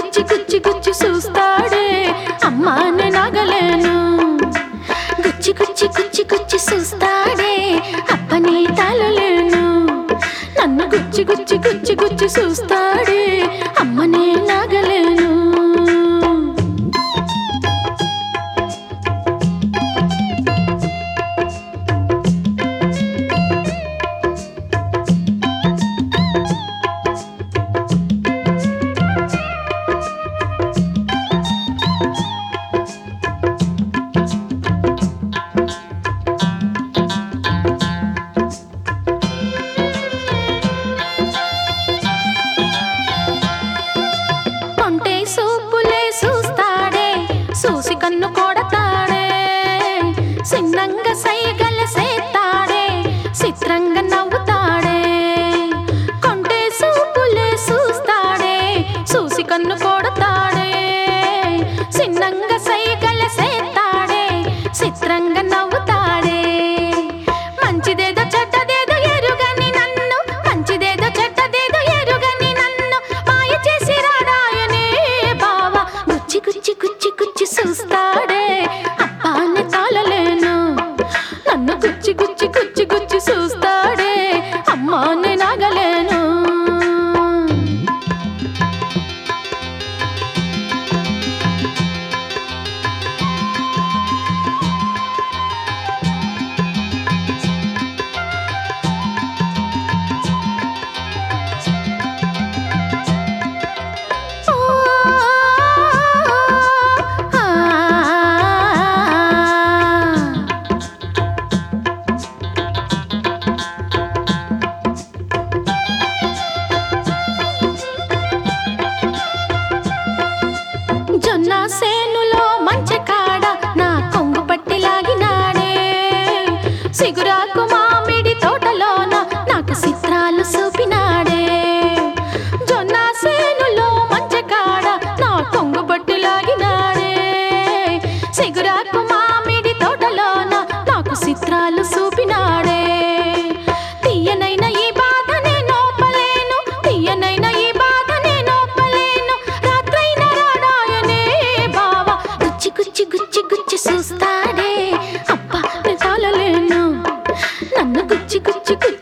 గుచ్చి గుచ్చి గుచ్చి చూస్తాడే అమ్మా నేనాగలేను గుచ్చి గుచ్చి గుచ్చి గుచ్చి చూస్తాడే అప్పని తాళలేను నన్ను గుచ్చి గుచ్చి గుచ్చి గుచ్చి చూస్తాడే అమ్మనే నాగలేను కొంటే సూపులే చూస్తాడే చూసి కన్ను కొడతాడే సిన్నంగా సైగల సేతాడే చిత్రంగా నవ్వుతాడే కొంటే సూపులే చూస్తాడే చూసి కన్ను కొడతాడే సిన్నంగా సైగల సేతాడే చిత్రంగా నవ్వుతాడే మంచిదేదో చెడ్డదేదో ఎరుగని నన్ను మంచిదేదో చెడ్డదేదో ఎరుగని నన్ను మాయ చేసి రాడాయనే బావా గుచ్చి గుచ్చి గుచ్చి గుచ్చి చూస్తాడే అప్పాన్ని తాళలేను నన్ను గుచ్చి గుచ్చి గుచ్చి గుచ్చి చూస్తాడే అమ్మాన్ని నాగలేను ఓ ఆ జొన్న సేనులో మంచి కాడ నా కొంగు పట్టి లాగినాడే సిగురాకు మామిడి తోటలోన నాకు చిత్రాలు చూపినాడే జొన్న సేనులో మంచి కాడ నా కొంగు పట్టి లాగినాడే సిగురాకు మామిడి తోటలోన నాకు చిత్రాలు చూపినాడే తీయనైన ఈ బాధ నేనోపలేను తీయనైన ఈ బాధ నేనోపలేను రాత్రైన రాడాయనే బావా గుచ్చి గుచ్చి గుచ్చి గుచ్చి చూస్తాడే అప్ప నేను తాళలేను నన్ను గుచ్చి గుచ్చి గుచ్చి